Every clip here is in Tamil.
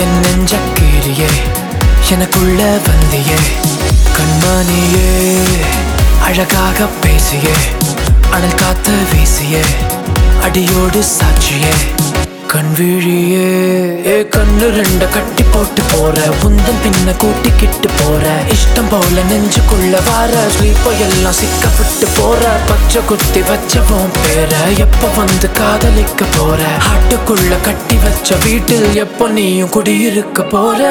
என் நெஞ்ச கீழியே எனக்குள்ள வந்தியே கண்மணியே அழகாக பேசியே அனல் காத்து வீசியே அடியோடு சாட்சியே கண் விழியே ஏ கண்ணு ரெண்ட கட்டி போட்டு போற உந்தன் பின்ன கூட்டிக்கிட்டு போற இஷ்டம் போல நெஞ்சுக்குள்ள வார ஸ்லீப்ப எல்லாம் சிக்கப்பட்டு போற பச்சை குத்தி வச்சவோம் பேர எப்ப வந்து காதலிக்க போற ஆட்டுக்குள்ள கட்டி வச்ச வீட்டில் எப்போ நீயும் குடியிருக்க போற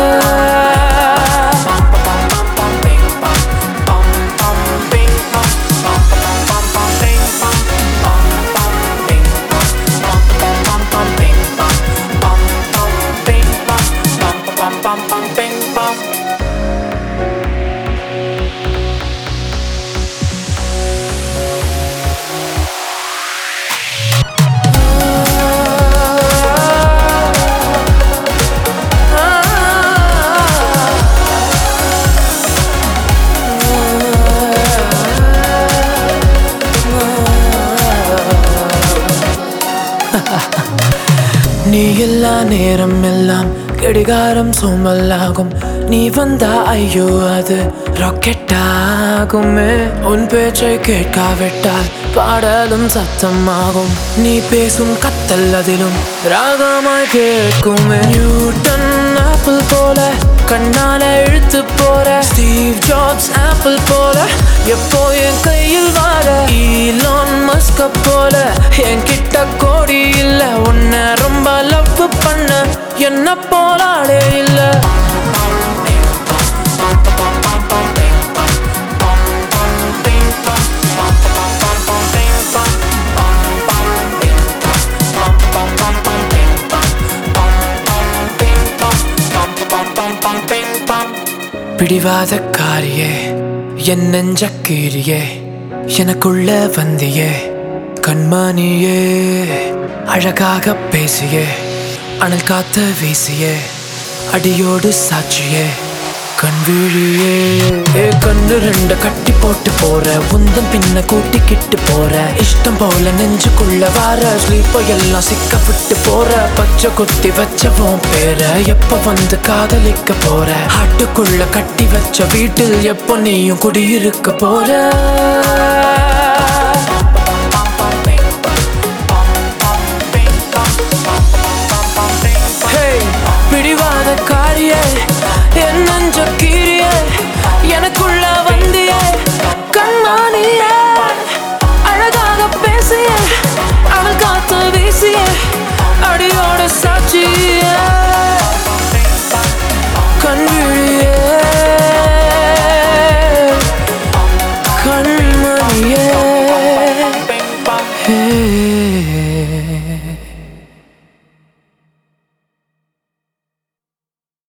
நீ எல்லா நேரம் எல்லாம் கடிகாரம் சோமலாகும் நீ வந்தா ஐயோ அது ராக்கெட் ஆகுமே உன் பேச்சை கேட்காவிட்டால் பாடலும் சத்தமாகும் நீ பேசும் கத்தல் அதிலும் ராகமாய் கேட்குமே நியூட்டன் ஆப்பிள் போல கண்ணால இழுத்து போற ஸ்டீவ் ஜாப்ஸ் ஆப்பிள் போல எப்போ என் கையில் வர ஈலான் மஸ்க போல என் கிட்ட கோடி இல்ல உன்னை ரொம்ப லவ் பண்ண என்ன போலாடே இல்ல பிடிவாத காரியே என் நெஞ்ச கீழியே எனக்குள்ள வந்தியே கண்மணியே அழகாக பேசியே அனல் காத்த வீசியே அடியோடு சாட்சியே கண் விழியே ஏ கண்ணு ரெண்ட கட்டி போட்டு போற உந்தன் பின்ன கூட்டிக்கிட்டு போற இஷ்டம் போல நெஞ்சுக்குள்ள வார ஸ்லீப்போ எல்லாம் சிக்கப்பட்டு போற பச்சை குத்தி வச்சவோம் பேர எப்ப வந்து காதலிக்க போற ஆட்டுக்குள்ள கட்டி வச்ச வீட்டில் எப்போ நீயும் குடியிருக்க போற Hey, பிடிவாத காரியே என் நெஞ்ச